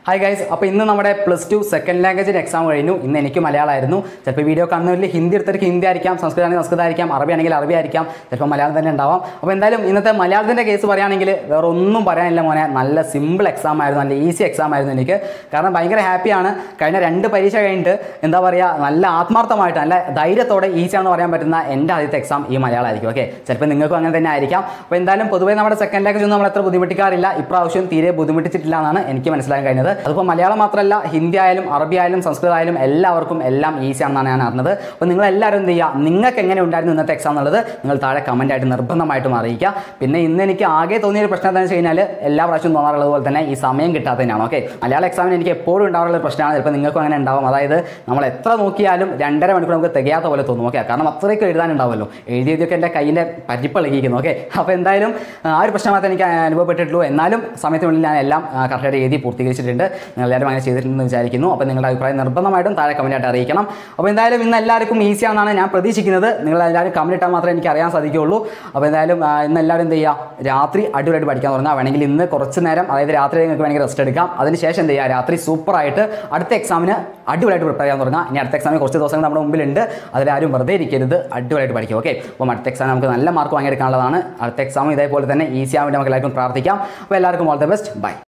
hi guys അപ്പോൾ ഇന്ന് നമ്മുടെ പ്ലസ് ടു സെക്കൻഡ് ലാംഗ്വേജിന് എക്സാം കഴിഞ്ഞു ഇന്ന് എനിക്ക് മലയാളമായിരുന്നു ചിലപ്പോൾ വീഡിയോ കാണുന്നവരിൽ ഹിന്ദി എടുത്തവർക്ക് ഹിന്ദി ആയിരിക്കാം സംസ്കൃതമാണെങ്കിൽ സംസ്കൃതം ആയിരിക്കാം അറബി ആണെങ്കിൽ അറബി ആയിരിക്കാം ചിലപ്പോൾ മലയാളം തന്നെ ഉണ്ടാവാം അപ്പോൾ എന്തായാലും ഇന്നത്തെ മലയാളത്തിൻ്റെ കേസ് പറയുകയാണെങ്കിൽ വേറെ ഒന്നും പറയാനില്ല മോനെ നല്ല സിമ്പിൾ എക്സാം ആയിരുന്നു നല്ല ഈസി എക്സാം ആയിരുന്നു എനിക്ക് കാരണം ഭയങ്കര ഹാപ്പിയാണ് കഴിഞ്ഞ രണ്ട് പരീക്ഷ കഴിഞ്ഞിട്ട് എന്താ പറയുക നല്ല ആത്മാർത്ഥമായിട്ട് നല്ല ധൈര്യത്തോടെ ഈസിയാണെന്ന് പറയാൻ പറ്റുന്ന എൻ്റെ ആദ്യത്തെ എക്സാം ഈ മലയാളമായിരിക്കും ഓക്കെ ചിലപ്പോൾ നിങ്ങൾക്കും അങ്ങനെ തന്നെ ആയിരിക്കാം അപ്പോൾ എന്തായാലും പൊതുവേ നമ്മുടെ സെക്കൻഡ് ലാംഗ്വേജ് ഒന്നും നമ്മൾ എത്ര ബുദ്ധിമുട്ടിക്കാറില്ല ഇപ്രാവശ്യം തീരെ ബുദ്ധിമുട്ടിച്ചിട്ടില്ല എന്നാണ് എനിക്ക് മനസ്സിലാക്കാൻ കഴിഞ്ഞത് അതിപ്പോൾ മലയാളം മാത്രമല്ല ഹിന്ദി ആയാലും അറബി ആയാലും സംസ്കൃതം ആയാലും എല്ലാവർക്കും എല്ലാം ഈസി ആണെന്നാണ് ഞാൻ അറിഞ്ഞത് അപ്പോൾ നിങ്ങൾ എല്ലാവരും എന്ത് ചെയ്യുക നിങ്ങൾക്ക് എങ്ങനെ ഉണ്ടായിരുന്നു ഇന്നത്തെ എക്സാം എന്നുള്ളത് നിങ്ങൾ താഴെ കമൻ്റ് ആയിട്ട് നിർബന്ധമായിട്ടും അറിയിക്കുക പിന്നെ ഇന്ന് എനിക്ക് ആകെ തോന്നിയ ഒരു പ്രശ്നം എന്താണെന്ന് വെച്ച് കഴിഞ്ഞാൽ എല്ലാ പ്രാവശ്യവും തോന്നാറുള്ളത് പോലെ തന്നെ ഈ സമയം കിട്ടാത്തതിനാണ് ഓക്കെ മലയാള എക്സാമിന് എനിക്ക് എപ്പോഴും ഉണ്ടാവാറുള്ള ഒരു പ്രശ്നമാണ് ചിലപ്പോൾ നിങ്ങൾക്കും അങ്ങനെ ഉണ്ടാവും അതായത് നമ്മൾ എത്ര നോക്കിയാലും രണ്ടര മണിക്കൂർ നമുക്ക് തികയാത്ത പോലെ തോന്നും ഓക്കെ കാരണം അത്രയ്ക്ക് എഴുതാനുണ്ടാവുമല്ലോ എഴുതിയതൊക്കെ എൻ്റെ കയ്യിൻ്റെ പരിപ്പ് ഇളകിയിരിക്കുന്നു ഓക്കെ അപ്പോൾ എന്തായാലും ആ ഒരു പ്രശ്നം മാത്രമേ എനിക്ക് അനുഭവപ്പെട്ടിട്ടുള്ളൂ എന്നാലും സമയത്തിനുള്ളിൽ ഞാൻ എല്ലാം കറക്റ്റായിട്ട് എഴുതി പൂർത്തീകരിച്ചിട്ടുണ്ട് നിങ്ങൾ എല്ലാവരും അങ്ങനെ ചെയ്തിട്ടുണ്ടെന്ന് വിചാരിക്കുന്നു അപ്പോൾ നിങ്ങളുടെ അഭിപ്രായം നിർബന്ധമായിട്ടും താഴെ കമൻറ്റായിട്ട് അറിയിക്കണം അപ്പോൾ എന്തായാലും ഇന്ന് എല്ലാവർക്കും ഈസി ആണെന്നാണ് ഞാൻ പ്രതീക്ഷിക്കുന്നത് നിങ്ങൾ എല്ലാവരും കമൻറ്റ് ഇട്ടാൽ മാത്രമേ എനിക്ക് അറിയാൻ സാധിക്കുകയുള്ളൂ അപ്പോൾ എന്തായാലും ആ, ഇന്ന് എല്ലാവരും എന്ത് ചെയ്യുക രാത്രി അടിപൊളിയായിട്ട് പഠിക്കാൻ തുടങ്ങുക വേണമെങ്കിൽ ഇന്ന് കുറച്ച് നേരം അതായത് രാത്രി നിങ്ങൾക്ക് വേണമെങ്കിൽ റെസ്റ്റ് എടുക്കാം അതിനുശേഷം എന്ത് ചെയ്യുക രാത്രി സൂപ്പറായിട്ട് അടുത്ത എക്സാമിന് അടിപൊളിയായിട്ട് പ്രിപ്പയർ ചെയ്യാൻ തുടങ്ങുക ഇനി അടുത്ത എക്സാമിന് കുറച്ച് ദിവസങ്ങൾ നമ്മുടെ മുമ്പിലുണ്ട് അതിലാരും വെറുതെ ഇരിക്കരുത് അടിപൊളിയായിട്ട് പഠിക്കും ഓക്കെ അപ്പം അടുത്ത എക്സാം നമുക്ക് നല്ല മാർക്ക് വാങ്ങിയെടുക്കാനുള്ളതാണ് അടുത്ത എക്സാം ഇതേപോലെ തന്നെ ഈസി ആവാൻ വേണ്ടി നമുക്ക് എല്ലാവർക്കും പ്രാർത്ഥിക്കാം അപ്പോൾ എല്ലാവർക്കും ഓൾ ദ ബെസ്റ്റ് ബൈ